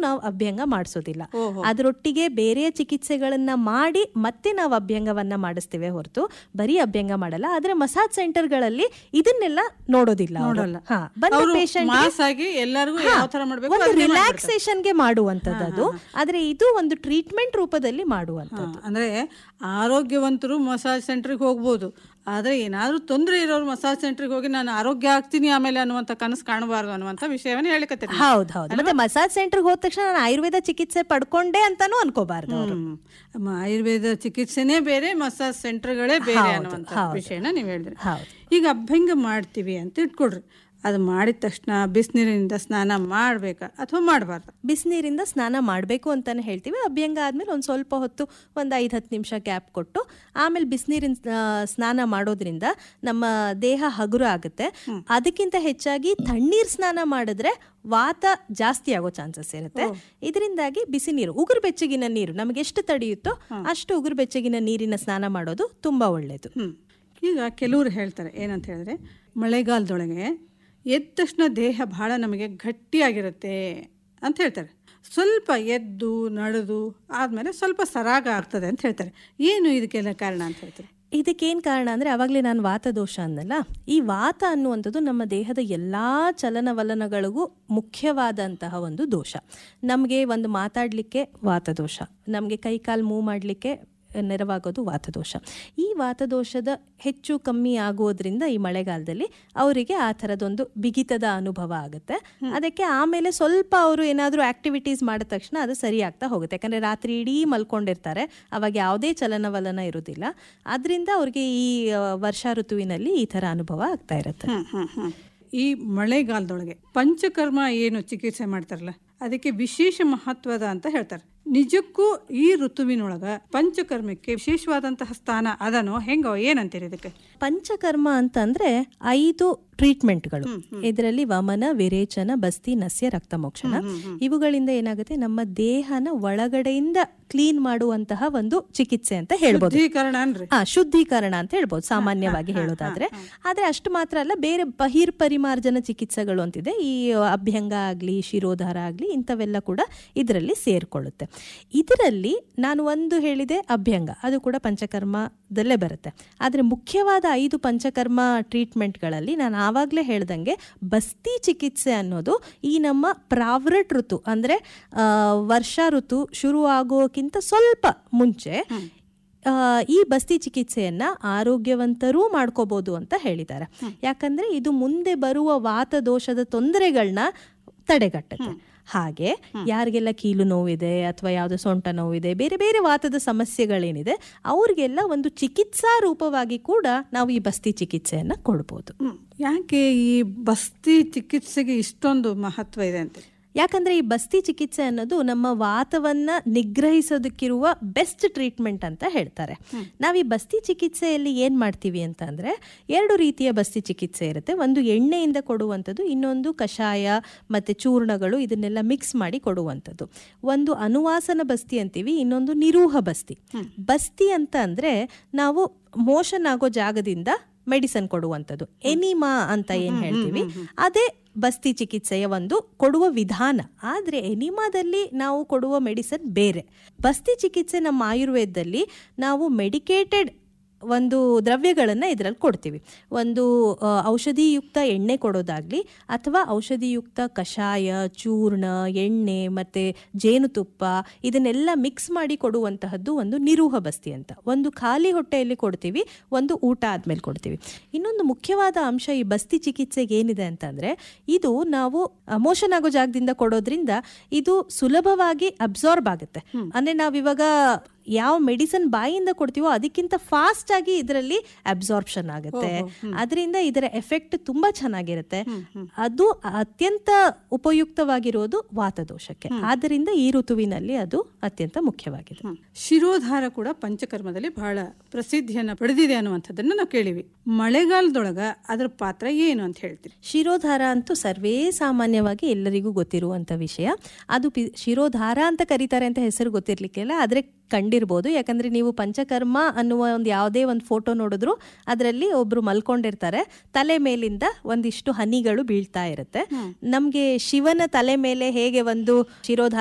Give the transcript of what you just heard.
ನಾವು ಅಭ್ಯಂಗ ಮಾಡಿಸೋದಿಲ್ಲ ಅದರೊಟ್ಟಿಗೆ ಬೇರೆ ಚಿಕಿತ್ಸೆಗಳನ್ನ ಮಾಡಿ ಮತ್ತೆ ನಾವು ಅಭ್ಯಂಗವನ್ನ ಮಾಡಿಸ್ತೇವೆ ಹೊರತು ಬರೀ ಅಭ್ಯಂಗ ಮಾಡಲ್ಲ ಆದ್ರೆ ಮಸಾಜ್ ಸೆಂಟರ್ಗಳಲ್ಲಿ ಇದನ್ನೆಲ್ಲ ನೋಡೋದಿಲ್ಲ ಅವ್ರು. ನೋಡಲ್ಲ. ಹಾ, ಬಂದ ಅವ್ರು patient ಗೆ- ಮಾಸ್ ಆಗಿ ಎಲ್ಲರಿಗೂ ಹಾ, ಯಾವ ತರ ಮಾಡ್ಬೇಕು ಒಂದು ಅದನ್ನೇ ಮಾಡ್ಬಿಡ್ತಾರೆ. ರಿಲ್ಯಾಕ್ಸೇಷನ್ಗೆ ಮಾಡುವಂತದ್ದು ಆದ್ರೆ ಇದು ಒಂದು ಟ್ರೀಟ್ಮೆಂಟ್ ರೂಪದಲ್ಲಿ ಮಾಡುವಂತದ್ದು ಹಾ, ಅಂದ್ರೆ ಆರೋಗ್ಯವಂತರು ಮಸಾಜ್ ಸೆಂಟ್ರಿಗೆ ಹೋಗ್ಬೋದು ಆದ್ರೆ ಏನಾದ್ರೂ ತೊಂದರೆ ಇರೋರು ಮಸಾಜ್ ಸೆಂಟ್ರಿಗೆ ಹೋಗಿ ನಾನು ಆರೋಗ್ಯ ಆಗ್ತೀನಿ ಆಮೇಲೆ ಅನ್ನುವಂತ ಕನಸು ಕಾಣಬಾರ್ದು ಅನ್ನುವಂತ ವಿಷಯವನ್ನ ಹೇಳಿಕತ್ತೀನಿ ಹೌದು ಹೌದು ಮತ್ತೆ ಮಸಾಜ್ ಸೆಂಟರ್ಗೆ ಹೋದ ತಕ್ಷಣ ನಾನು ಆಯುರ್ವೇದ ಚಿಕಿತ್ಸೆ ಪಡ್ಕೊಂಡೆ ಅಂತಾನು ಅನ್ಕೋಬಾರ್ದು ಅವರು ಹ್ಮ್. ಮ- ಆಯುರ್ವೇದ ಚಿಕಿತ್ಸೆನೇ ಬೇರೆ ಮಸಾಜ್ ಸೆಂಟರ್ಗಳೇ ಬೇರೆ ಹೌದು, ಅನ್ನುವಂತ ಹೌದು. ವಿಷಯನ ನೀವು ಹೇಳಿದ್ರಿ ಹೌದು. ಈಗ ಅಭ್ಯಂಗ ಮಾಡ್ತೀವಿ ಅಂತ ಇಟ್ಕೊಡ್ರಿ ಅದು ಮಾಡಿದ ತಕ್ಷಣ ಬಿಸಿನೀರಿನಿಂದ ಸ್ನಾನ ಮಾಡ್ಬೇಕಾ ಅಥವಾ ಮಾಡಬಾರ್ದು ಬಿಸಿನೀರಿಂದ ಸ್ನಾನ ಮಾಡಬೇಕು ಅಂತಾನೆ ಹೇಳ್ತೀವಿ ಅಭ್ಯಂಗ ಆದ್ಮೇಲೆ ಒಂದು ಸ್ವಲ್ಪ ಹೊತ್ತು ಒಂದು ಐದು ಹತ್ತು ನಿಮಿಷ ಗ್ಯಾಪ್ ಕೊಟ್ಟು ಆಮೇಲೆ ಬಿಸಿನೀರಿನ ಸ್ನಾನ ಮಾಡೋದ್ರಿಂದ ನಮ್ಮ ದೇಹ ಹಗುರ ಆಗುತ್ತೆ ಅದಕ್ಕಿಂತ ಹೆಚ್ಚಾಗಿ ತಣ್ಣೀರ್ ಸ್ನಾನ ಮಾಡಿದ್ರೆ ವಾತ ಜಾಸ್ತಿ ಆಗೋ ಚಾನ್ಸಸ್ ಇರುತ್ತೆ ಇದರಿಂದಾಗಿ ಬಿಸಿ ನೀರು ಉಗುರು ಬೆಚ್ಚಗಿನ ನೀರು ನಮಗೆ ಎಷ್ಟು ತಡೆಯುತ್ತೋ ಅಷ್ಟು ಉಗುರು ಬೆಚ್ಚಗಿನ ನೀರಿನ ಸ್ನಾನ ಮಾಡೋದು ತುಂಬಾ ಒಳ್ಳೆಯದು ಹ್ಮ್. ಈಗ ಕೆಲವರು ಹೇಳ್ತಾರೆ ಏನಂತ ಹೇಳಿದ್ರೆ ಮಳೆಗಾಲದೊಳಗೆ ಎದ್ದ ತಕ್ಷಣ ದೇಹ ಬಹಳ ನಮಗೆ ಗಟ್ಟಿಯಾಗಿರುತ್ತೆ ಅಂತ ಹೇಳ್ತಾರೆ ಸ್ವಲ್ಪ ಎದ್ದು ನಡೆದು ಆದಮೇಲೆ ಸ್ವಲ್ಪ ಸರಾಗ ಆಗ್ತದೆ ಅಂತ ಹೇಳ್ತಾರೆ ಏನು ಇದಕ್ಕೆಲ್ಲ ಕಾರಣ ಅಂತ ಹೇಳ್ತಾರೆ ಇದಕ್ಕೇನು ಕಾರಣ ಅಂದರೆ ಆವಾಗಲೇ ನಾನು ವಾತದೋಷ ಅಂದಲ್ಲ ಈ ವಾತ ಅನ್ನುವಂಥದ್ದು ನಮ್ಮ ದೇಹದ ಎಲ್ಲ ಚಲನವಲನಗಳಿಗೂ ಮುಖ್ಯವಾದಂತಹ ಒಂದು ದೋಷ ನಮಗೆ ಒಂದು ಮಾತಾಡಲಿಕ್ಕೆ ವಾತದೋಷ ನಮಗೆ ಕೈಕಾಲು ಮೂವ್ ಮಾಡಲಿಕ್ಕೆ ನೆರವಾಗೋದು ವಾತದೋಷ ಈ ವಾತದೋಷದ ಹೆಚ್ಚು ಕಮ್ಮಿ ಆಗೋದ್ರಿಂದ ಈ ಮಳೆಗಾಲದಲ್ಲಿ ಅವರಿಗೆ ಆ ಥರದೊಂದು ಬಿಗಿತದ ಅನುಭವ ಆಗುತ್ತೆ ಅದಕ್ಕೆ ಆಮೇಲೆ ಸ್ವಲ್ಪ ಅವರು ಏನಾದರೂ ಆಕ್ಟಿವಿಟೀಸ್ ಮಾಡಿದ ತಕ್ಷಣ ಅದು ಸರಿ ಆಗ್ತಾ ಹೋಗುತ್ತೆ ಯಾಕಂದರೆ ರಾತ್ರಿ ಇಡೀ ಮಲ್ಕೊಂಡಿರ್ತಾರೆ ಅವಾಗ ಯಾವುದೇ ಚಲನವಲನ ಇರೋದಿಲ್ಲ ಅದರಿಂದ ಅವ್ರಿಗೆ ಈ ಆ, ವರ್ಷಾ ಋತುವಿನಲ್ಲಿ ಈ ಥರ ಅನುಭವ ಆಗ್ತಾ ಇರುತ್ತೆ ಹ್ಮ್, ಹ್ಮ್, ಹ್ಮ್. ಈ ಮಳೆಗಾಲದೊಳಗೆ ಪಂಚಕರ್ಮ ಏನು ಚಿಕಿತ್ಸೆ ಮಾಡ್ತಾರಲ್ಲ ಅದಕ್ಕೆ ವಿಶೇಷ ಮಹತ್ವದ ಅಂತ ಹೇಳ್ತಾರೆ ನಿಜಕ್ಕೂ ಈ ಋತುವಿನೊಳಗ ಪಂಚಕರ್ಮಕ್ಕೆ ವಿಶೇಷವಾದಂತಹ ಸ್ಥಾನ ಅದನೋ ಹೆಂಗೋ ಏನಂತೀರಿ ಇದಕ್ಕೆ ಪಂಚಕರ್ಮ ಅಂತಂದ್ರೆ ಐದು ಟ್ರೀಟ್ಮೆಂಟ್ಗಳು ಇದರಲ್ಲಿ ವಮನ ವಿರೇಚನ ಬಸ್ತಿ ನಸ್ಯ ರಕ್ತಮೋಕ್ಷಣ ಇವುಗಳಿಂದ ಏನಾಗುತ್ತೆ ನಮ್ಮ ದೇಹನ ಒಳಗಡೆಯಿಂದ ಕ್ಲೀನ್ ಮಾಡುವಂತಹ ಒಂದು ಚಿಕಿತ್ಸೆ ಅಂತ ಹೇಳ್ಬೋದು ಶುದ್ಧೀಕರಣ ಅನ್ರಿ ಆ ಶುದ್ಧೀಕರಣ ಅಂತ ಹೇಳ್ಬೋದು ಸಾಮಾನ್ಯವಾಗಿ ಹೇಳೋದಾದ್ರೆ ಆದ್ರೆ ಅಷ್ಟು ಮಾತ್ರ ಅಲ್ಲ ಬೇರೆ ಬಹಿರ್ ಪರಿಮಾರ್ಜನ ಚಿಕಿತ್ಸೆಗಳು ಅಂತಿದೆ ಈ ಅಭ್ಯಂಗ ಆಗ್ಲಿ ಶಿರೋಧಾರ ಆಗ್ಲಿ ಇಂಥವೆಲ್ಲ ಕೂಡ ಇದರಲ್ಲಿ ಸೇರ್ಕೊಳ್ಳುತ್ತೆ ಇದರಲ್ಲಿ ನಾನು ಒಂದು ಹೇಳಿದೆ ಅಭ್ಯಂಗ ಅದು ಕೂಡ ಪಂಚಕರ್ಮದಲ್ಲೇ ಬರುತ್ತೆ ಆದರೆ ಮುಖ್ಯವಾದ ಐದು ಪಂಚಕರ್ಮ ಟ್ರೀಟ್ಮೆಂಟ್ಗಳಲ್ಲಿ ನಾನು ಆವಾಗಲೇ ಹೇಳ್ದಂಗೆ ಬಸ್ತಿ ಚಿಕಿತ್ಸೆ ಅನ್ನೋದು ಈ ನಮ್ಮ ಪ್ರಾವೃಟ್ ಋತು ಅಂದರೆ ವರ್ಷಾ ಋತು ಶುರು ಆಗೋಕ್ಕಿಂತ ಸ್ವಲ್ಪ ಮುಂಚೆ ಆ, ಈ ಬಸ್ತಿ ಚಿಕಿತ್ಸೆಯನ್ನ ಆರೋಗ್ಯವಂತರೂ ಮಾಡ್ಕೋಬಹುದು ಅಂತ ಹೇಳಿದ್ದಾರೆ ಯಾಕಂದ್ರೆ ಇದು ಮುಂದೆ ಬರುವ ವಾತದೋಷದ ತೊಂದರೆಗಳನ್ನ ತಡೆಗಟ್ಟುತ್ತೆ ಹಾಗೆ ಯಾರಿಗೆಲ್ಲ ಕೀಲು ನೋವಿದೆ ಅಥವಾ ಯಾವುದೋ ಸೊಂಟ ನೋವಿದೆ ಬೇರೆ ಬೇರೆ ವಾತದ ಸಮಸ್ಯೆಗಳೇನಿದೆ ಅವ್ರಿಗೆಲ್ಲ ಒಂದು ಚಿಕಿತ್ಸಾ ರೂಪವಾಗಿ ಕೂಡ ನಾವು ಈ ಬಸ್ತಿ ಚಿಕಿತ್ಸೆಯನ್ನ ಕೊಡ್ಬೋದು ಹ್ಮ್. ಯಾಕೆ ಈ ಬಸ್ತಿ ಚಿಕಿತ್ಸೆಗೆ ಇಷ್ಟೊಂದು ಮಹತ್ವ ಇದೆ ಅಂತ ಯಾಕಂದ್ರೆ ಈ ಬಸ್ತಿ ಚಿಕಿತ್ಸೆ ಅನ್ನೋದು ನಮ್ಮ ವಾತವನ್ನ ನಿಗ್ರಹಿಸೋದಕ್ಕಿರುವ ಬೆಸ್ಟ್ ಟ್ರೀಟ್ಮೆಂಟ್ ಅಂತ ಹೇಳ್ತಾರೆ ನಾವು ಈ ಬಸ್ತಿ ಚಿಕಿತ್ಸೆಯಲ್ಲಿ ಏನ್ ಮಾಡ್ತೀವಿ ಅಂತ ಅಂದ್ರೆ ಎರಡು ರೀತಿಯ ಬಸ್ತಿ ಚಿಕಿತ್ಸೆ ಇರುತ್ತೆ ಒಂದು ಎಣ್ಣೆಯಿಂದ ಕೊಡುವಂಥದ್ದು ಇನ್ನೊಂದು ಕಷಾಯ ಮತ್ತೆ ಚೂರ್ಣಗಳು ಇದನ್ನೆಲ್ಲ ಮಿಕ್ಸ್ ಮಾಡಿ ಕೊಡುವಂಥದ್ದು ಒಂದು ಅನುವಾಸನ ಬಸ್ತಿ ಅಂತೀವಿ ಇನ್ನೊಂದು ನಿರೂಹ ಬಸ್ತಿ ಬಸ್ತಿ ಅಂತ ಅಂದ್ರೆ ನಾವು ಮೋಷನ್ ಆಗೋ ಜಾಗದಿಂದ ಮೆಡಿಸನ್ ಕೊಡುವಂಥದ್ದು ಎನಿಮಾ ಅಂತ ಏನ್ ಹೇಳ್ತೀವಿ ಅದೇ ಬಸ್ತಿ ಚಿಕಿತ್ಸೆಯ ಒಂದು ಕೊಡುವ ವಿಧಾನ ಆದರೆ ಎನಿಮಾದಲ್ಲಿ ನಾವು ಕೊಡುವ ಮೆಡಿಸನ್ ಬೇರೆ ಬಸ್ತಿ ಚಿಕಿತ್ಸೆ ನಮ್ಮ ಆಯುರ್ವೇದದಲ್ಲಿ ನಾವು ಮೆಡಿಕೇಟೆಡ್ ಒಂದು ದ್ರವ್ಯಗಳನ್ನು ಇದರಲ್ಲಿ ಕೊಡ್ತೀವಿ ಒಂದು ಆ, ಔಷಧಿಯುಕ್ತ ಎಣ್ಣೆ ಕೊಡೋದಾಗ್ಲಿ ಅಥವಾ ಔಷಧಿಯುಕ್ತ ಕಷಾಯ ಚೂರ್ಣ ಎಣ್ಣೆ ಮತ್ತು ಜೇನುತುಪ್ಪ ಇದನ್ನೆಲ್ಲ ಮಿಕ್ಸ್ ಮಾಡಿ ಕೊಡುವಂತಹದ್ದು ಒಂದು ನಿರೂಹ ಬಸ್ತಿ ಅಂತ ಒಂದು ಖಾಲಿ ಹೊಟ್ಟೆಯಲ್ಲಿ ಕೊಡ್ತೀವಿ ಒಂದು ಊಟ ಆದ್ಮೇಲೆ ಕೊಡ್ತೀವಿ ಇನ್ನೊಂದು ಮುಖ್ಯವಾದ ಅಂಶ ಈ ಬಸ್ತಿ ಚಿಕಿತ್ಸೆಗೆ ಏನಿದೆ ಅಂತಂದ್ರೆ ಇದು ನಾವು ಮೋಷನ್ ಆಗೋ ಜಾಗದಿಂದ ಕೊಡೋದ್ರಿಂದ ಇದು ಸುಲಭವಾಗಿ ಅಬ್ಸಾರ್ಬ್ ಆಗುತ್ತೆ ಅಂದ್ರೆ ನಾವಿವಾಗ ಯಾವ ಮೆಡಿಸನ್ ಬಾಯಿಯಿಂದ ಕೊಡ್ತೀವೋ ಅದಕ್ಕಿಂತ ಫಾಸ್ಟ್ ಆಗಿ ಇದರಲ್ಲಿ ಅಬ್ಸಾರ್ಪ್ಷನ್ ಆಗುತ್ತೆ ಅದರಿಂದ ಇದರ ಎಫೆಕ್ಟ್ ತುಂಬಾ ಚೆನ್ನಾಗಿರುತ್ತೆ ಅದು ಅತ್ಯಂತ ಉಪಯುಕ್ತವಾಗಿರೋದು ವಾತದೋಷಕ್ಕೆ ಆದ್ದರಿಂದ ಈ ಋತುವಿನಲ್ಲಿ ಅದು ಅತ್ಯಂತ ಮುಖ್ಯವಾಗಿದೆ ಶಿರೋಧಾರ ಕೂಡ ಪಂಚಕರ್ಮದಲ್ಲಿ ಬಹಳ ಪ್ರಸಿದ್ಧಿಯನ್ನ ಪಡೆದಿದೆ ಅನ್ನುವಂಥದ್ದನ್ನ ನಾವು ಕೇಳಿವಿ ಮಳೆಗಾಲದೊಳಗ ಅದರ ಪಾತ್ರ ಏನು ಅಂತ ಹೇಳ್ತೀರಿ ಶಿರೋಧಾರ ಅಂತೂ ಸರ್ವೇ ಸಾಮಾನ್ಯವಾಗಿ ಎಲ್ಲರಿಗೂ ಗೊತ್ತಿರುವಂತ ವಿಷಯ ಅದು ಪಿ ಶಿರೋಧಾರ ಅಂತ ಕರೀತಾರೆ ಅಂತ ಹೆಸರು ಗೊತ್ತಿರ್ಲಿಕ್ಕಿಲ್ಲ ಆದ್ರೆ ಕಂಡಿರ್ಬೋದು ಯಾಕಂದ್ರೆ ನೀವು ಪಂಚಕರ್ಮ ಅನ್ನುವ ಒಂದು ಯಾವುದೇ ಒಂದು ಫೋಟೋ ನೋಡಿದ್ರು ಅದರಲ್ಲಿ ಒಬ್ರು ಮಲ್ಕೊಂಡಿರ್ತಾರೆ ತಲೆ ಮೇಲಿಂದ ಒಂದಿಷ್ಟು ಹನಿಗಳು ಬೀಳ್ತಾ ಇರುತ್ತೆ ನಮ್ಗೆ ಶಿವನ ತಲೆ ಮೇಲೆ ಹೇಗೆ ಒಂದು ಶಿರೋಧಾರ